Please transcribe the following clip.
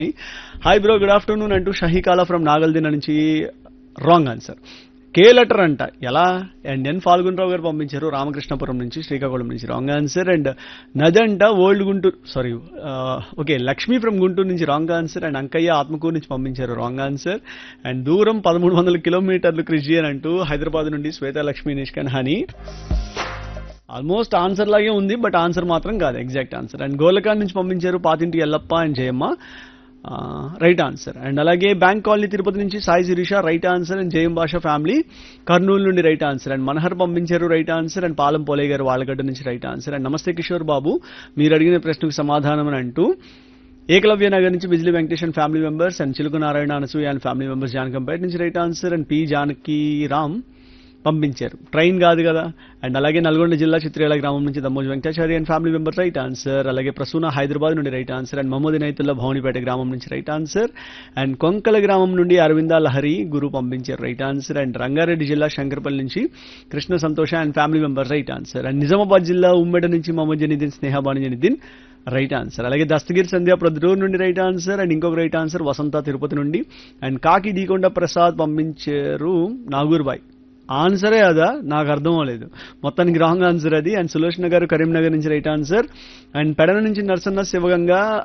hi bro good afternoon అంటూ షహీకాలా from నాగల్దిన నుంచి wrong answer K letter అంట ఎలా అండ్ ఎన్ ఫాల్గునరావు గారు పంపించారు రామకృష్ణపురం నుంచి శ్రీకాకుళం నుంచి రాంగ్ ఆన్సర్ అండ్ నదంట old Guntur sorry okay Lakshmi from Guntur నుంచి wrong answer and Ankaiah Atmakur నుంచి పంపించారు రాంగ్ ఆన్సర్ అండ్ దూరం పదమూడు వందల కిలోమీటర్లు కృషి అని అంటూ హైదరాబాద్ నుండి శ్వేత లక్ష్మీ నిష్కన్ హనీ ఆల్మోస్ట్ ఆన్సర్ లాగే ఉంది బట్ ఆన్సర్ మాత్రం కాదు ఎగ్జాక్ట్ ఆన్సర్ అండ్ గోలకాన్ నుంచి పంపించారు పాతింటి Yellappa and Jayamma right answer and అలాగే బ్యాంక్ కాలనీ తిరుపతి నుంచి Sai Sirisha right answer and Jayam Basha family Kurnool నుండి రైట్ ఆన్సర్ అండ్ మనహర్ పంపించారు రైట్ ఆన్సర్ అండ్ పాలం పోలే గారు వాళ్ళగడ్డ నుంచి రైట్ ఆన్సర్ అండ్ నమస్తే కిషోర్ బాబు మీరు అడిగిన ప్రశ్నకు సమాధానం అని అంటూ ఏకలవ్య నగర్ నుంచి బిజిలీ Venkatesan family members and Chiluku Narayana Anasuya and family members Janakampet నుంచి right answer and P Janaki Ram పంపించారు ట్రైన్ కాదు కదా అండ్ అలాగే నల్గొండ జిల్లా చిత్రేల గ్రామం నుంచి Dammoju Venkatachari and family member right answer అలాగే ప్రసూన హైదరాబాద్ నుండి right answer and Mohammed Naitullah Bhavanipet గ్రామం నుంచి రైట్ ఆన్సర్ అండ్ కొంకల గ్రామం నుండి అరవింద లహరి గురు పంపించారు రైట్ ఆన్సర్ అండ్ రంగారెడ్డి జిల్లా శంకరపల్లి నుంచి Krishna Santosha and family member right answer and Nizamabad జిల్లా ఉమ్మడి నుంచి మహమ్మద్ జనీద్దీన్ స్నేహబాని జనీద్దీన్ రైట్ ఆన్సర్ అలాగే దస్తగిరి సంధ్య ప్రొద్దుటూరు నుండి రైట్ ఆన్సర్ అండ్ ఇంకొక రైట్ ఆన్సర్ వసంత తిరుపతి నుండి అండ్ కాకి డీకొండ ప్రసాద్ పంపించారు నాగూర్బాయ్ ఆన్సరే అదా నాకు అర్థం అవ్వలేదు మొత్తానికి రాంగ్ ఆన్సర్ అది అండ్ సులోచన గారు కరీంనగర్ నుంచి రైట్ ఆన్సర్ అండ్ పెడన నుంచి నరసన్న శివగంగా